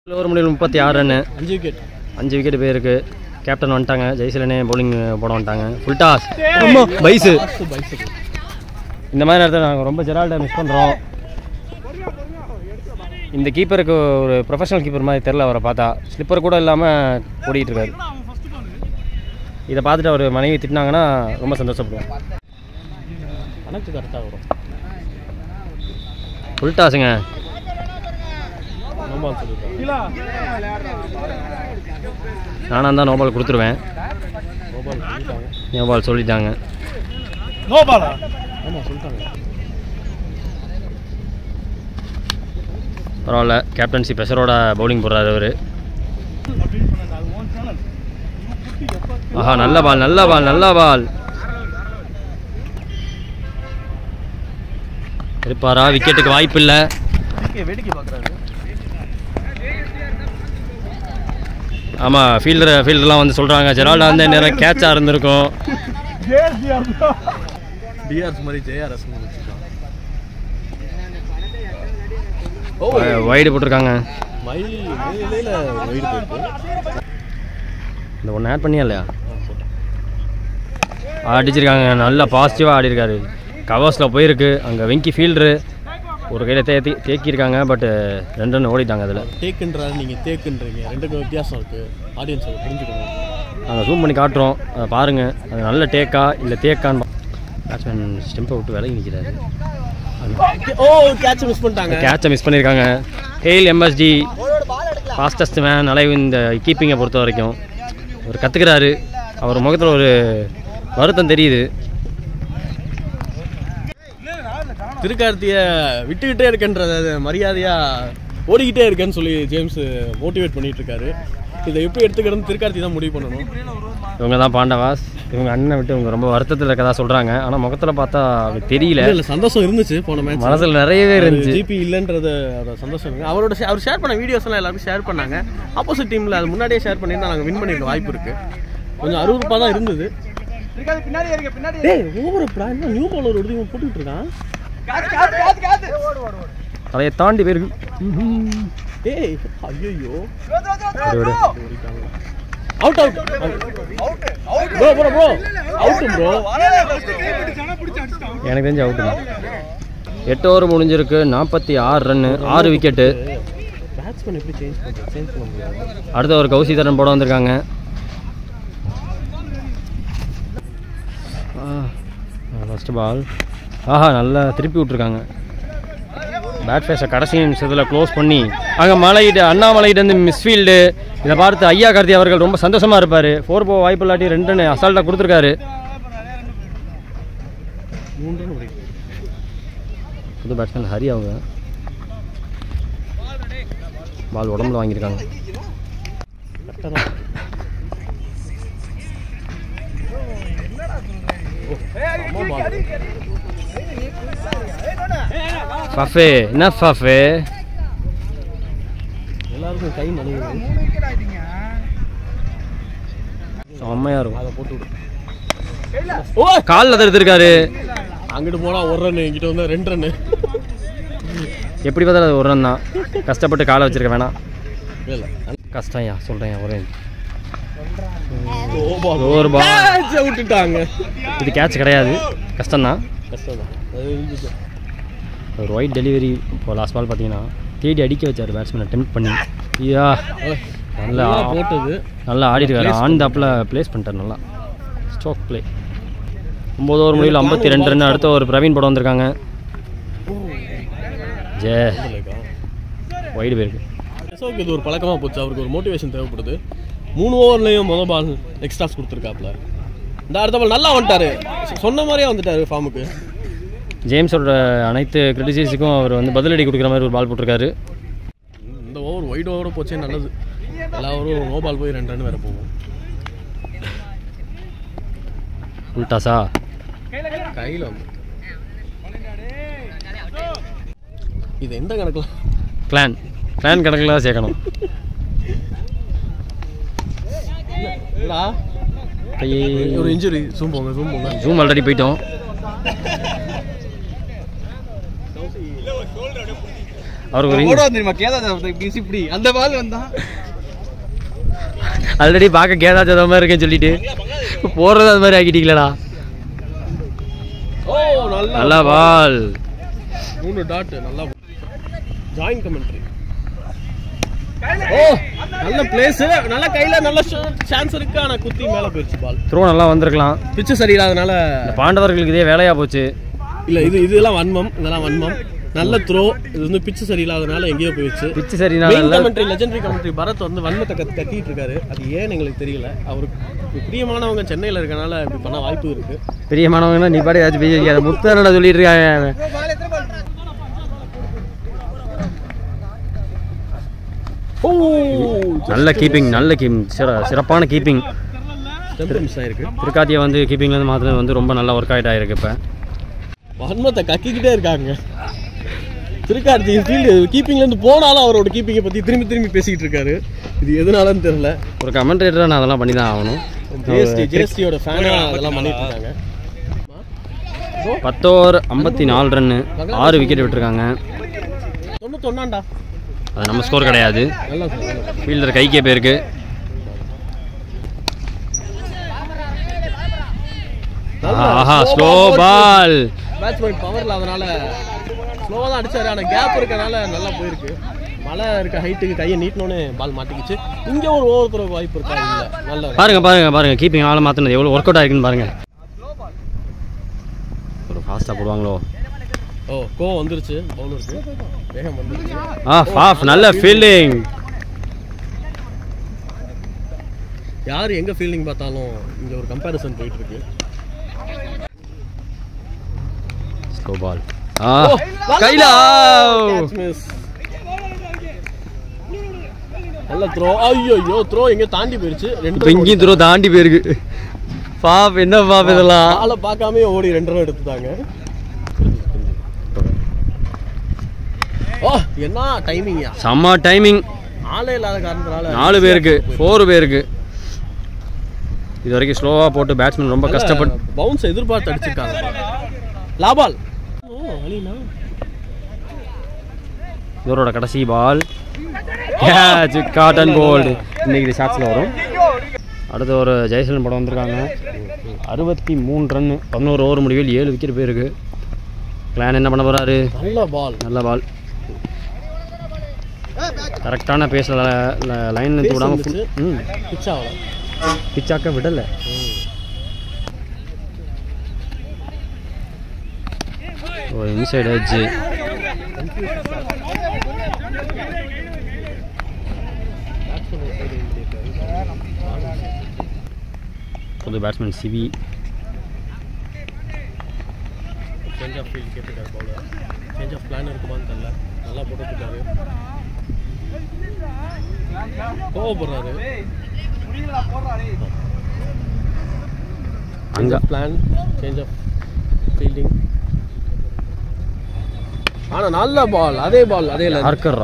ஒரு முடிவில் முப்பத்தி ஆறு ரன்னு அஞ்சு விக்கெட் அஞ்சு விக்கெட் போயிருக்கு கேப்டன் வந்துட்டாங்க ஜெய்சலனே பவுலிங் போட வந்துட்டாங்க ஃபுல் டாஸ் பைஸு இந்த மாதிரி நேரத்தில் நாங்கள் ரொம்ப ஜெரால்டை மிஸ் பண்ணுறோம் இந்த கீப்பருக்கு ஒரு ப்ரொஃபஷனல் கீப்பர் மாதிரி தெரில அவரை பார்த்தா ஸ்லிப்பர் கூட இல்லாமல் ஓடிட்டு இருக்காரு இதை பார்த்துட்டு அவர் மனைவி திட்டினாங்கன்னா ரொம்ப சந்தோஷப்படுவோம் கணக்கு கரெக்டாக வரும் ஃபுல் டாஸுங்க நோபால் சொல்லியிருக்காங்க நானாக தான் நோபால் கொடுத்துருவேன் நோபால் சொல்லிட்டாங்க நோபால் சொல்லிட்டாங்க நோபாலா ஆமாம் சொல்லிட்டாங்க பரவாயில்ல கேப்டன்சி ப்ரெஷரோட பவுலிங் போடுறாரு அவர் ஆஹா நல்ல பால் நல்ல பால் நல்ல பால் இருப்பாரா விக்கெட்டுக்கு வாய்ப்பு இல்லை வேடிக்கை வேடிக்கை பார்க்குறாரு ஆமாம் ஃபீல்டர் ஃபீல்டர்லாம் வந்து சொல்கிறாங்க ஜெரால்டா வந்து நேரம் கேட்சாக இருந்திருக்கும் டிஆர்எஸ் மாதிரி ஜேஆர்எஸ் வைடு போட்டிருக்காங்க மயில் மேலையில் வைடு போயிருக்கு இந்த ஒன்று ஆட் பண்ணியா இல்லையா அடிச்சிருக்காங்க நல்லா பாசிட்டிவாக ஆடிருக்காரு கவர்ஸில் போயிருக்கு அங்கே வெங்கி ஃபீல்டரு ஒரு கையில் தேத்தி தேக்கியிருக்காங்க பட்டு ரெண்டு ரன் ஓடிட்டாங்க அதில் டேக்குன்றாரு நீங்கள் தேக்குன்றீங்க ரெண்டுக்கும் வித்தியாசம் இருக்குது ஆடியன்ஸ் அதை புரிஞ்சுக்கணும் நாங்கள் ஜூம் பண்ணி காட்டுறோம் அதை பாருங்கள் அது நல்ல டேக்கா இல்லை தேக்கான்னு பேட்ஸ்மேன் ஸ்டெம்பை விட்டு விலகி நிற்கிறாரு ஓ கேட்ச் மிஸ் பண்ணிட்டாங்க கேட்சை மிஸ் பண்ணியிருக்காங்க ஹெயில் எம்எஸ்டி ஃபாஸ்டஸ்ட் மேன் அலைவு இந்த கீப்பிங்கை பொறுத்த வரைக்கும் அவர் கற்றுக்கிறாரு அவர் முகத்தில் ஒரு வருத்தம் தெரியுது திருக்கார்த்திய விட்டுக்கிட்டே இருக்கன்றத அது மரியாதையா ஓடிக்கிட்டே இருக்கேன்னு சொல்லி ஜேம்ஸ் மோட்டிவேட் பண்ணிட்டு இருக்காரு இதை எப்படி எடுத்துக்கிறது திருக்கார்த்தி தான் முடிவு பண்ணணும் இவங்க தான் பாண்டவாஸ் இவங்க அண்ணனை விட்டு இவங்க ரொம்ப வருத்தத்தில் இருக்கதா சொல்கிறாங்க ஆனால் முகத்தில் பார்த்தா அது தெரியல இல்ல, இல்ல சந்தோஷம் இருந்துச்சு போன மேட்ச் மனசில் நிறையவே இருந்துச்சு ஜிபி இல்லைன்றது அதோட சந்தோஷம் இருக்கு அவரோட share- அவர் ஷேர் பண்ண வீடியோஸ் எல்லாம் எல்லாரும் ஷேர் பண்ணாங்க ஆப்போசிட் டீம்ல அது முன்னாடியே ஷேர் பண்ணியிருந்தா நாங்கள் வின் பண்ணிருக்க வாய்ப்பு இருக்கு கொஞ்சம் அறுபதுப்பா தான் இருந்தது டேய் ஓவர் பிளான் நியூ பாலர் ஒரு இவன் போட்டுட்டு இருக்கான் அதையை தாண்டி போயிருக்கு ஏய் ஐயோ விடு, விடு. Out out bro bro bro out bro எனக்கு தெரிஞ்சு அவுட்டு தான் எட்டு ஓவர் முடிஞ்சிருக்கு நாற்பத்தி ஆறு ரன்னு ஆறு விக்கெட்டு பேட்ஸ்மேன் எப்படி சேஞ்ச் பண்ணுறது சேஞ்ச் பண்ண முடியாது அடுத்த ஒரு கௌசிதரன் போட வந்திருக்காங்க ஃபஸ்ட்டு பால் ஆஹா நல்லா திருப்பி விட்ருக்காங்க பேட் ஃபேஸை கடைசி நிமிஷத்தில் க்ளோஸ் பண்ணி அங்கே மலையிட்டு அண்ணாமலையிட்டு வந்து மிஸ்ஃபீல்டு இதை பார்த்து ஐயா கார்த்தி அவர்கள் ரொம்ப சந்தோஷமாக இருப்பார் ஃபோர் போ வாய்ப்பு இல்லாட்டி ரெண்டு ரன் அசால்ட்டாக கொடுத்துருக்காரு மூன்று ரன் வரைக்கும் புது பேட்ஸ்மேன் ஹரி அவங்க பால் உடம்புல வாங்கியிருக்காங்க கரெக்டாக தான் ஓ, செம ball. ஃபஃபே என்ன ஃபஃபே எல்லாருக்கும் கை நடுங்குது செம்மையாக இருக்கும் அதை போட்டு விடு ஓ காலில் தடுத்துருக்காரு அங்கிட்டு போனா ஒரு ரன் இங்கிட்ட வந்து ரெண்டு ரன் எப்படி பார்த்தாலும் அது ஒரு ரன் தான் கஷ்டப்பட்டு காலை வச்சிருக்க வேணாம் இல்ல கஷ்டம் யா சொல்கிறேன் ஒரே ஓவர் ஒரு பால் விட்டுட்டாங்க இது கேட்ச் கிடையாது கஷ்டம்தான் கஷ்டம் தான் அது இருந்துச்சு. ஒரு ஒயிட் டெலிவரி இப்போ லாஸ்ட் பால் பார்த்தீங்கன்னா தேடி அடிக்க வச்சார் பேட்ஸ்மேனை டெம்ப் பண்ணி ஐயா நல்லா நல்லா போட்டது நல்லா ஆடிருக்காரு ஆன் தாப்பில் ப்ளேஸ் பண்ணிட்டார் நல்லா ஸ்டோக் ப்ளே ஒம்பது ஓவர் முடிவில் ஐம்பத்தி ரெண்டு ரன் அடுத்த ஒரு பிரவீன் படம் வந்திருக்காங்க ஜே இல்லைக்கா ஒயிடு போயிருக்கு யசோக்கு இது ஒரு பழக்கமாக போச்சு அவருக்கு ஒரு மோட்டிவேஷன் தேவைப்படுது மூணு ஓவர்லேயும் மொதல் பால் எக்ஸ்ட்ராஸ் கொடுத்துருக்காப்ல இந்த அடுத்த பால் நல்லா வந்துட்டாரு சொன்ன மாதிரியே வந்துட்டாரு ஃபார்முக்கு ஜேம்ஸோட அனைத்து கிரிட்டிசிஸுக்கும் அவர் வந்து பதிலடி கொடுக்குற மாதிரி ஒரு பால் போட்டிருக்காரு இந்த ஓவர் ஒயிட் ஓவரோட போச்சே நல்லது எல்லா ஓவரும் நோ பால் போய் ரெண்டு ரன் வேற போகும் உல்டாஸா கையில் வந்து இது எந்த கணக்கில் கிளான் கிளான் கணக்கில் தான் சேர்க்கணும் இல்லடா ஒரு இன்ஜுரி ஜூம் போங்க ஜூம் போங்க ஜூம் ஆல்ரெடி போயிட்டோம் அவருக்கு ஒரு போடுவா தெரியுமா கேதா பிசி இப்படி அந்த பால் வந்தா ஆல்ரெடி பார்க்க கேதா ஜாதவ மாதிரி இருக்கேன்னு சொல்லிட்டு போடுறது அது மாதிரி ஆக்கிட்டீங்களா ஓ நல்லா நல்லா பால் மூணு டாட் நல்லா ஜாயின் கமெண்ட்ரி ஓ நல்ல பிளேஸ் நல்ல கையில நல்ல சான்ஸ் இருக்கு ஆனா குத்தி மேல போயிடுச்சு பால் த்ரோ நல்லா வந்திருக்கலாம் பிச்சு சரியில்லாதனால இந்த பாண்டவர்களுக்கு இதே வேலையா போச்சு இல்ல இது இதெல்லாம் வன்மம் இதெல்லாம் வன்மம் நல்ல த்ரோ இது வந்து பிச்சு சரியில்லாதனால எங்கேயோ போயிடுச்சு பிச்சு சரினா main commentary legendary commentary Bharath வந்து வன்மத்தை கத்து கத்திட்டு இருக்காரு அது ஏன்னு எங்களுக்கு தெரியல அவருக்கு பிரியமானவங்க சென்னையில இருக்கனால இப்படி பண்ண வாய்ப்பு இருக்கு பிரியமானவங்கன்னா நீ பாடி ஏதாச்சும் பேசி வைக்காத முத்தனடா சொல்லிட்டு இருக்காங்க ஓ நல்ல கீப்பிங் நல்ல கீப்பிங் சிறப்பான கீப்பிங் டெம்பிள் மிஸ் ஆயிருக்கு திருக்காத்தியை வந்து கீப்பிங்லேருந்து மாற்றினது வந்து ரொம்ப நல்லா ஒர்க் ஆகிட்டா இருக்கு இப்போ வன்மத்தை கக்கிக்கிட்டே இருக்காங்க திருக்கார்த்தி ஃபீல்டு கீப்பிங்ல இருந்து போனாலும் அவரோட கீப்பிங்கை பத்தி திரும்பி திரும்பி பேசிக்கிட்டு இருக்காரு இது எதனாலன்னு தெரியல ஒரு கமெண்டேட்டராக நான் அதெல்லாம் பண்ணி தான் ஆகணும் ஜிஎஸ்டி ஜிஎஸ்டியோட ஃபேனா அதெல்லாம் பண்ணிட்டு இருக்காங்க பத்தோவர் ஐம்பத்தி நாலு ரன்னு ஆறு விக்கெட் விட்டுருக்காங்க தொண்ணூத்தொன்னாண்டா அது நம்ம ஸ்கோர் கிடையாது நல்லா நல்லா ஃபீல்டர் கைக்கே போயிருக்கு ஆஹா ஸ்லோ பால் பேட்ஸ்மேன் பவர்ல அதனால ஸ்லோவா தான் அடிச்சாரு ஆனா கேப் இருக்கனால நல்லா போயிருக்கு மழை இருக்க ஹைட்டுக்கு கையை நீட்டினோன்னு பால் மாட்டிக்கிச்சு இங்க ஒரு ஓவர் த்ரோ வாய்ப்பு இருக்கா இல்ல நல்ல பாருங்க பாருங்க பாருங்க கீப்பிங் ஆளை மாற்றினது எவ்வளோ ஒர்க் அவுட் ஆயிருக்குன்னு பாருங்க ஒரு ஃபாஸ்ட்டாக போடுவாங்களோ ஓ கோ வந்துருச்சு பவுலருக்கு வேகம் வந்துருச்சு ஆ ஃபாஃப் நல்ல ஃபீல்டிங் யார் எங்க ஃபீல்டிங் பார்த்தாலும் இங்க ஒரு கம்பேரிசன் போயிட்டு இருக்கு ஸ்லோ பால் ஆ கையில Catch miss. நல்ல த்ரோ ஐயோ ஐயோ த்ரோ எங்க தாண்டி போயிருச்சு ரெண்டு இப்போ இங்கேயும் தூரம் தாண்டி போயிருக்கு பாப் என்ன பாப் இதெல்லாம் ஆளை பார்க்காம ஓடி ரெண்டு ரன் எடுத்துட்டாங்க ஓ என்ன டைமிங்யா செம்ம டைமிங் ஆளே இல்லாத காரணத்தினால நாலு பேருக்கு ஃபோர் பேருக்கு இது வரைக்கும் ஸ்லோவாக போட்டு பேட்ஸ்மேன் ரொம்ப கஷ்டப்பட்டு பவுன்ஸ் எதிர்பார்த்து அடிச்சிருக்காங்க லாபால் ஓ அலினா இவரோட கடைசி பால் கேட்ச் காட்டன் போல்டு இன்னைக்கு இது ஷாட்ஸில் வரும் அடுத்து ஒரு ஜெயசலன் படம் வந்திருக்காங்க அறுபத்தி மூணு ரன்னு பதினோரு ஓவர் முடிவில் ஏழு விக்கெட் போயிருக்கு பிளான் என்ன பண்ண போறாரு நல்ல பால் நல்ல பால் கரெக்டான பேஸில் லைன் நிறுத்தி விடாமல் full- ம் பிச் ஆகல பிச்சாக்க விடலை ஒரு இன்சைட் எட்ஜ் புது பேட்ஸ்மேன் சிவி சேஞ்ச் ஆஃப் ஃபீல்ட் கேட்டிருக்காரு பவுலர் சேஞ்ச் ஆஃப் பிளான் இருக்குமான்னு தெரியல நல்லா போட்டுருக்காரு கோவப்படுறாரு சேஞ்ச் அங்க of plan change of fielding ஆனா நல்ல பால் அதே பால் அதே யார்கர்ரா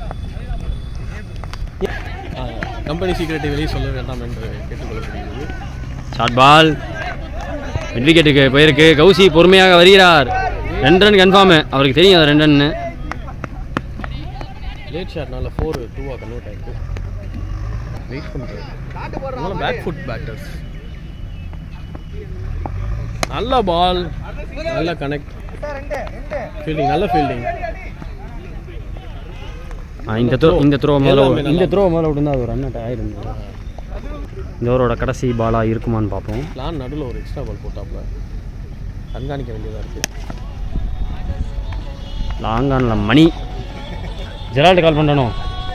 கம்பெனி சீக்கிரட்டை வெளியே சொல்ல வேண்டாம் என்று கேட்டுக்கொள்ளப்படுகிறது ஷார்ட் பால் மிட் விக்கெட்டுக்கு போயிருக்கு கௌசி பொறுமையாக வருகிறார் ரெண்டு ரன் கன்ஃபார்மு அவருக்கு தெரியும் அது ரெண்டு ரன்னு லேட் ஷாட்னால ஃபோர் டூவாக கன்வெர்ட் ஆயிருக்கு வெயிட் பண்ணுறது அதனால பேக் ஃபுட் பேட்டர்ஸ் நல்ல பால் நல்ல கனெக்ட் ஃபீல்டிங் நல்ல ஃபீல்டிங் இந்த த்ரோ இந்த த்ரோ முதல்ல எல்லாமே நல்லா இந்த த்ரோ முதல்ல விட்டுருந்தா அது ஒரு ரன் ஆயிருந்தது இந்த ஓவரோட கடைசி பாலாக இருக்குமான்னு பார்ப்போம் பிளான் நடுவில் ஒரு எக்ஸ்ட்ரா பால் போட்டாப்ல கண்காணிக்க வேண்டியதாக இருக்குது லாங்கானில் மணி ஜெரால்டு கால் பண்ணணும்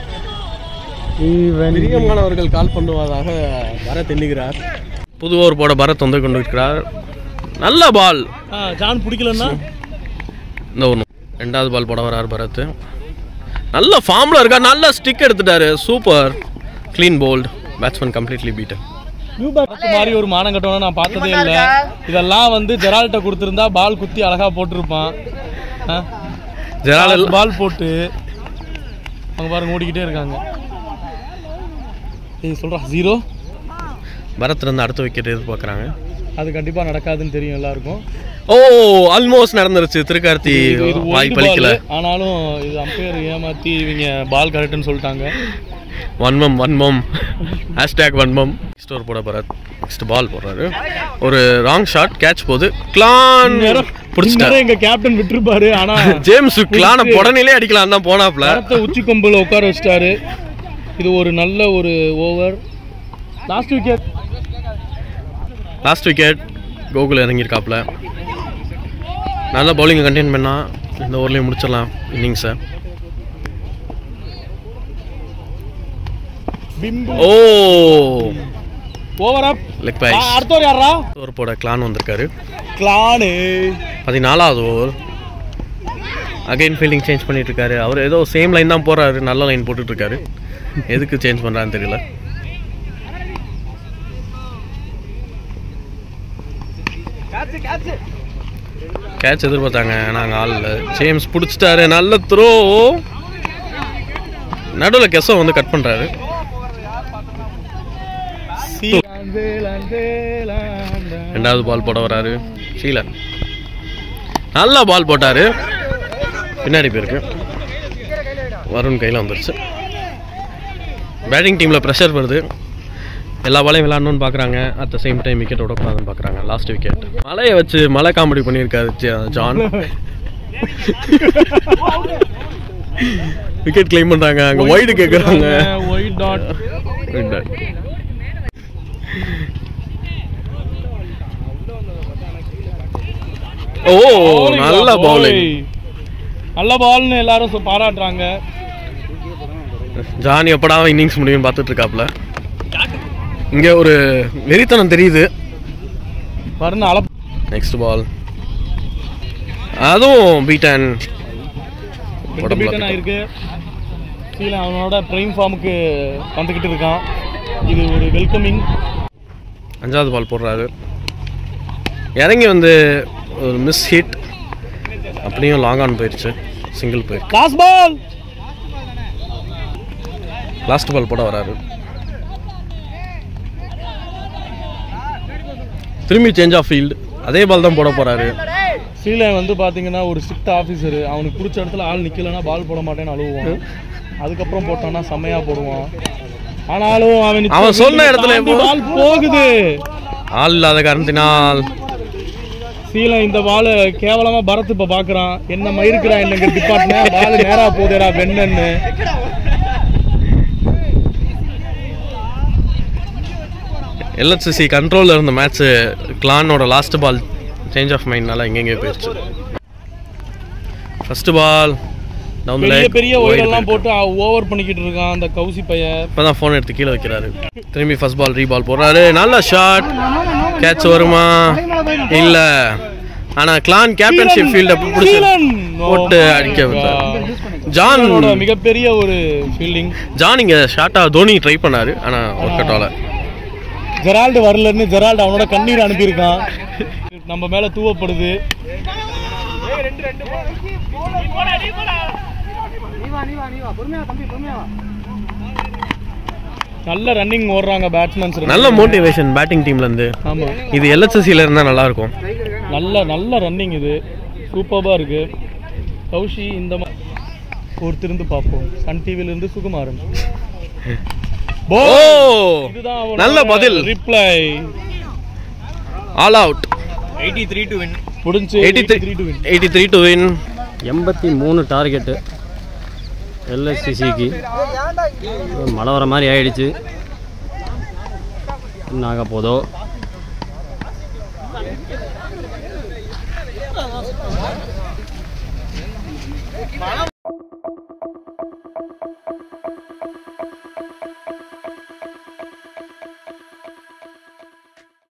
ஈவன் பிரியமானவர்கள் கால் பண்ணுவதாக பரத் எண்ணுகிறார் புது ஓவர் போட பரத் வந்து கொண்டிருக்கிறார் நல்ல பால் ஜான் பிடிக்கலன்னா இந்த ஒன்று ரெண்டாவது பால் போட வரார் பரத் நல்ல ஃபார்மில் இருக்கா நல்ல ஸ்டிக் எடுத்துட்டாரு super clean bowled batsman completely beaten new பேக் மாதிரி ஒரு மானம் கட்டவன நான் பார்த்ததே இல்லை இதெல்லாம் வந்து ஜெரால்ட்ட கொடுத்துருந்தா பால் குத்தி அழகா போட்டிருப்பான் ஜெரால் பால் போட்டு அவங்க பாருங்க ஓடிக்கிட்டே இருக்காங்க ஏய் சொல்றா ஜீரோ பரத் இருந்து அடுத்த விக்கெட் எதிர்பார்க்குறாங்க அது கண்டிப்பா நடக்காதுன்னு தெரியும் எல்லாருக்கும் ஓ ஆல்மோஸ்ட் நடந்துருச்சு திருக்கார்த்தி இது- இது வாய் ஒயிட் பலிக்கல பால் ஆனாலும் இது அம்பையர் ஏமாத்தி இவங்க பால் கரெக்ட்னு சொல்லிட்டாங்க வன்மம் வன்மம் ஹேஷ்டேக் வன்மம் ஸ்டோர் போட போறாரு நெக்ஸ்ட் பால் போடுறாரு ஒரு ராங் ஷாட் கேட்ச் போகுது கிளான் பிடிச்சிட்டாரு இந்நேரம் எங்க கேப்டன் விட்டுருப்பாரு ஆனா ஜேம்ஸ் கிளான புடனிலே அடிக்கலாம் தான் போனாப்ல மரத்தை உச்சி கொம்புல உட்கார வச்சிட்டாரு இது ஒரு நல்ல ஒரு over last wicket last wicket Gokul இறங்கியிருக்காப்ல நல்ல பவுலிங்கை கண்டெயின் பண்ணா இந்த ஓவர்லேயும் முடிச்சிடலாம் இன்னிங்ஸை ஓ ஓவர் அப் லெக் பைஸ் அடுத்தவர் யாரா ஓவர் போட கிளான் வந்திருக்காரு கிளானு பதினாலாவது ஓவர் அகைன் ஃபீல்டிங் சேஞ்ச் பண்ணிட்டு இருக்காரு அவர் ஏதோ சேம் லைன் தான் போறாரு நல்ல லைன் போட்டுட்டு இருக்காரு எதுக்கு சேஞ்ச் பண்றாருன்னு தெரியல கேட்ச் எதிர்பார்த்தாங்க நாங்கள் ஆள் இல்லை ஜேம்ஸ் பிடிச்சிட்டாரு நல்ல த்ரோ நடுவில் கெஸோ வந்து கட் பண்ணுறாரு ரெண்டாவது பால் போட வராரு ஷீலன் நல்ல பால் போட்டாரு பின்னாடி போயிருக்கு வருண் கையில் வந்துருச்சு பேட்டிங் டீமில் ப்ரெஷர் வருது எல்லா பாலையும் விளாடணும்னு பார்க்குறாங்க at the same time wicket விடக்கூடாதுன்னு பார்க்குறாங்க லாஸ்ட் விக்கெட் மலையை வச்சு மலை காமெடி பண்ணியிருக்காரு ஜா- ஜான் விக்கெட் கிளைம் பண்ணுறாங்க அங்கே ஒய்டு கேட்குறாங்க ஒயிட் டாட் ஓ நல்ல பவுலிங் நல்ல பால்னு எல்லாரும் சொ- பாராட்டுறாங்க ஜான் எப்படா இன்னிங்ஸ் முடியும்னு பார்த்துட்டு இருக்காப்ல இங்கே ஒரு வெறித்தனம் தெரியுது பாருங்க அளப் நெக்ஸ்ட் பால் அதுவும் பீட்டன் விட்டு பீட்டன் ஆயிருக்கு கீழே அவனோட பிரைம் ஃபார்முக்கு வந்துக்கிட்டு இருக்கான் இது ஒரு வெல்கமிங் அஞ்சாவது பால் போடுறாரு இறங்கி வந்து ஒரு மிஸ் ஹிட் அப்படியும் லாங் ஆன் போயிடுச்சு சிங்கிள் போயிருக்கு லாஸ்ட் பால் லாஸ்ட் பால் போட வராரு திரும்பி சேஞ்ச் ஆஃப் ஃபீல்டு அதே பால் தான் போட போறாரு கீழே வந்து பாத்தீங்கன்னா ஒரு ஸ்ட்ரிக்ட் ஆஃபீஸர் அவனுக்கு பிடிச்ச இடத்துல ஆள் நிக்கலன்னா பால் போட மாட்டேன்னு அழுவான் அதுக்கப்புறம் போட்டான்னா செம்மையா போடுவான் ஆனாலும் அவன் அவன் சொன்ன இடத்துல போ- பால் போகுது ஆள் இல்லாத காரணத்தினால் சீலம் இந்த பால் கேவலமா பரத் இப்ப பாக்குறான் என்ன மயிருக்கிறா என்னங்க டிபார்ட்மெண்ட் பால் நேரா போதேடா வெண்ணன்னு எல்ஹெச்சி கண்ட்ரோலில் இருந்த மேட்ச்சு கிளானோட லாஸ்ட் பால் சேஞ்ச் ஆஃப் மைண்ட்னால எங்கெங்கேயோ போயிடுச்சு ஃபர்ஸ்ட் பால் டவுன் பெரிய பெரிய ஒயரெல்லாம் போட்டு ஓவர் பண்ணிக்கிட்டு இருக்கான் அந்த கௌசி பையன் இப்போ தான் ஃபோன் எடுத்து கீழே வைக்கிறாரு திரும்பி ஃபர்ஸ்ட் பால் ரீ பால் போடுறாரு நல்ல ஷாட் கேட்ச் வருமா இல்லை ஆனால் கிளான் கேப்டன்ஷிப் ஃபீல்டை பிடிச்சி சீலன்! போட்டு Oh my அடிக்க God. விட்டாரு ஜான் அவனோட மிகப்பெரிய ஒரு ஃபீல்டிங் ஜான் இங்கே ஷார்ட்டாக தோனி ட்ரை பண்ணாரு ஆனால் ஒர்க் அவுட் ஆகல ஜெரால்டு வரலன்னு ஜெரால்டு அவனோட கண்ணீர் அனுப்பியிருக்கான் நம்ம மேல தூவப்படுது நல்ல ரன்னிங் ஓடுறாங்க பேட்ஸ்மேன்ஸ் நல்ல மோட்டிவேஷன் பேட்டிங் டீம்லேருந்து ஆமா இது எல்ஹெச்சியில் இருந்தால் நல்லாயிருக்கும் நல்ல நல்ல ரன்னிங் இது சூப்பர்பா இருக்கு கௌஷி இந்த மா- பொறுத்திருந்து பார்ப்போம் சன் டிவில இருந்து சுகுமாரன் ஓ இதுதான் நல்ல பதில் ரிப்ளை ஆல் அவுட் முடிஞ்சு eighty three eighty three to win எண்பத்தி மூணு டார்கெட்டு எல்எஸ்சிசிக்கு மழை வர மாதிரி ஆயிடுச்சு என்ன ஆக போதோ